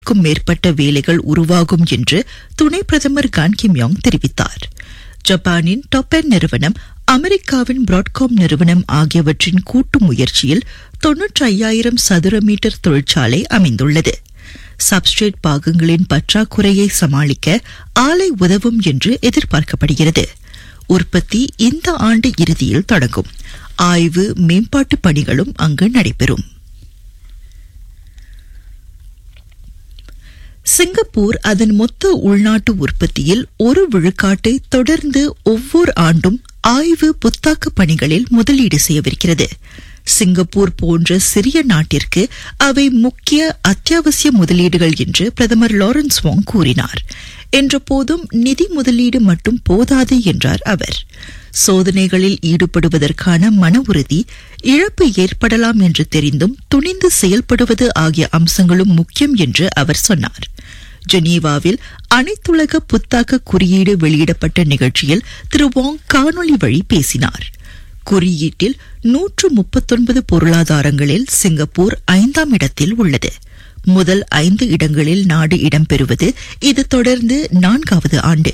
க்கும் மேற்பட்ட வேலைகள் உருவாகும் என்று துணை பிரதமர் கான் கிம்யோங் தெரிவித்தார் ஜப்பானின் டொப்பென் நிறுவனம் அமெரிக்காவின் பிராட்காம் நிறுவனம் ஆகியவற்றின் கூட்டு முயற்சியில் தொன்னூற்றி ஐயாயிரம் சதுர மீட்டர் தொழிற்சாலை அமைந்துள்ளது சப்ஸ்ட்ரேட் பாகங்களின் பற்றாக்குறையை சமாளிக்க ஆலை உதவும் என்று எதிர்பார்க்கப்படுகிறது உற்பத்தி இந்த ஆண்டு இறுதியில் தொடங்கும் ஆய்வு மேம்பாட்டு பணிகளும் அங்கு நடைபெறும் சிங்கப்பூர் அதன் மொத்த உள்நாட்டு உற்பத்தியில் ஒரு விழுக்காட்டை தொடர்ந்து ஒவ்வொரு ஆண்டும் ஆய்வு புத்தாக்க பணிகளில் முதலீடு செய்யவிருக்கிறது சிங்கப்பூர் போன்ற சிறிய நாட்டிற்கு அவை முக்கிய அத்தியாவசிய முதலீடுகள் என்று பிரதமர் லாரன்ஸ் வாங் கூறினார் என்ற போதும் நிதி முதலீடு மட்டும் போதாது என்றார் அவர் சோதனைகளில் ஈடுபடுவதற்கான மன உறுதி இழப்பு ஏற்படலாம் என்று தெரிந்தும் துணிந்து செயல்படுவது ஆகிய அம்சங்களும் முக்கியம் என்று அவர் சொன்னார் ஜெனீவாவில் அனைத்துலக புத்தாக்க குறியீடு வெளியிடப்பட்ட நிகழ்ச்சியில் திரு வாங் காணொலி வழி பேசினார் குறியீட்டில் நூற்று முப்பத்தொன்பது பொருளாதாரங்களில் சிங்கப்பூர் ஐந்தாம் இடத்தில் உள்ளது முதல் ஐந்து இடங்களில் நாடு இடம்பெறுவது இது தொடர்ந்து நான்காவது ஆண்டு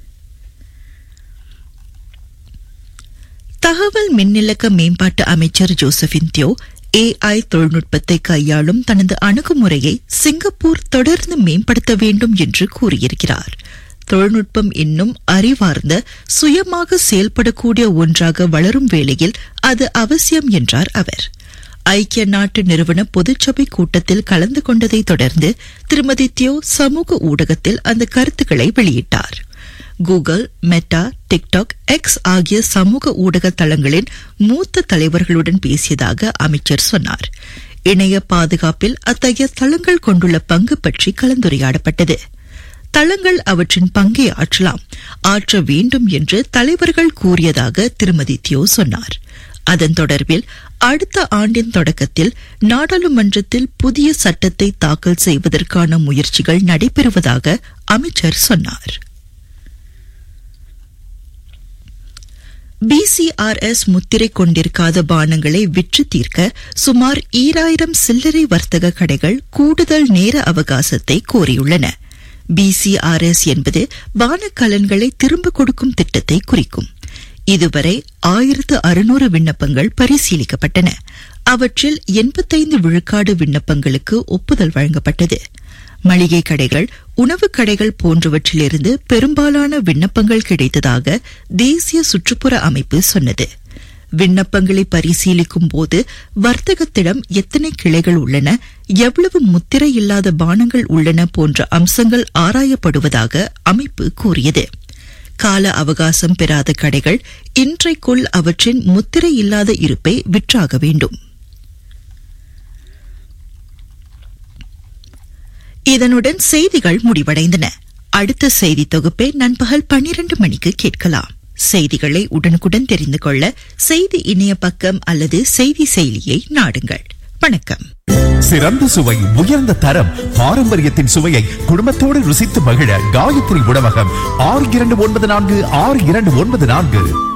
தகவல் மின்னிலக்க மேம்பாட்டு அமைச்சர் ஜோசபின் தியோ ஏஐ தொழில்நுட்பத்தை கையாளும் தனது அணுகுமுறையை சிங்கப்பூர் தொடர்ந்து மேம்படுத்த வேண்டும் என்று கூறியிருக்கிறார் தொழில்நுட்பம் இன்னும் அறிவார்ந்த சுயமாக செயல்படக்கூடிய ஒன்றாக வளரும் வேளையில் அது அவசியம் என்றார் அவர் ஐக்கிய நாட்டு நிறுவன பொதுச்சபை கூட்டத்தில் கலந்து கொண்டதை தொடர்ந்து திருமதி தியோ சமூக ஊடகத்தில் அந்த கருத்துக்களை வெளியிட்டார் கூகுள் மெட்டா டிக்டாக் எக்ஸ் ஆகிய சமூக ஊடக தளங்களின் மூத்த தலைவர்களுடன் பேசியதாக அமைச்சர் சொன்னார் இணைய பாதுகாப்பில் அத்தகைய தளங்கள் கொண்டுள்ள பங்கு பற்றி கலந்துரையாடப்பட்டது தளங்கள் அவற்றின் பங்கை ஆற்றலாம் ஆற்ற வேண்டும் என்று தலைவர்கள் கூறியதாக திருமதி தியோ சொன்னார் அதன் தொடர்பில் அடுத்த ஆண்டின் தொடக்கத்தில் நாடாளுமன்றத்தில் புதிய சட்டத்தை தாக்கல் செய்வதற்கான முயற்சிகள் நடைபெறுவதாக அமைச்சர் சொன்னார் பிசிஆர்எஸ் முத்திரை கொண்டிருக்காத பானங்களை விற்று தீர்க்க சுமார் ஈராயிரம் சில்லறை வர்த்தக கடைகள் கூடுதல் நேர அவகாசத்தை கோரியுள்ளன பிசிஆர்எஸ் என்பது பானக்கலன்களை திரும்ப கொடுக்கும் திட்டத்தை குறிக்கும் இதுவரை ஆயிரத்து அறுநூறு விண்ணப்பங்கள் பரிசீலிக்கப்பட்டன அவற்றில் எண்பத்தைந்து விழுக்காடு விண்ணப்பங்களுக்கு ஒப்புதல் வழங்கப்பட்டது மளிகை கடைகள் உணவுக் கடைகள் போன்றவற்றிலிருந்து பெரும்பாலான விண்ணப்பங்கள் கிடைத்ததாக தேசிய சுற்றுப்புற அமைப்பு சொன்னது விண்ணப்பங்களை பரிசீலிக்கும் போது வர்த்தகத்திடம் எத்தனை கிளைகள் உள்ளன எவ்வளவு முத்திரை இல்லாத பானங்கள் உள்ளன போன்ற அம்சங்கள் ஆராயப்படுவதாக அமைப்பு கூறியது கால அவகாசம் பெறாத கடைகள் இன்றைக்குள் அவற்றின் முத்திரை இல்லாத இருப்பை விற்றாக வேண்டும் இதனுடன் செய்திகள் முடிவடைந்தன அடுத்த செய்தி தொகுப்பை நண்பகல் பன்னிரண்டு மணிக்கு கேட்கலாம் செய்திகளை உடனுக்குடன் தெரிந்து கொள்ள செய்தி இணைய பக்கம் அல்லது செய்தி செயலியை நாடுங்கள் வணக்கம் சிறந்த சுவை உயர்ந்த தரம் பாரம்பரியத்தின் சுவையை குடும்பத்தோடு ருசித்து மகிழ காயத்ரி உணவகம் ஆறு இரண்டு ஒன்பது நான்கு ஆறு இரண்டு ஒன்பது நான்கு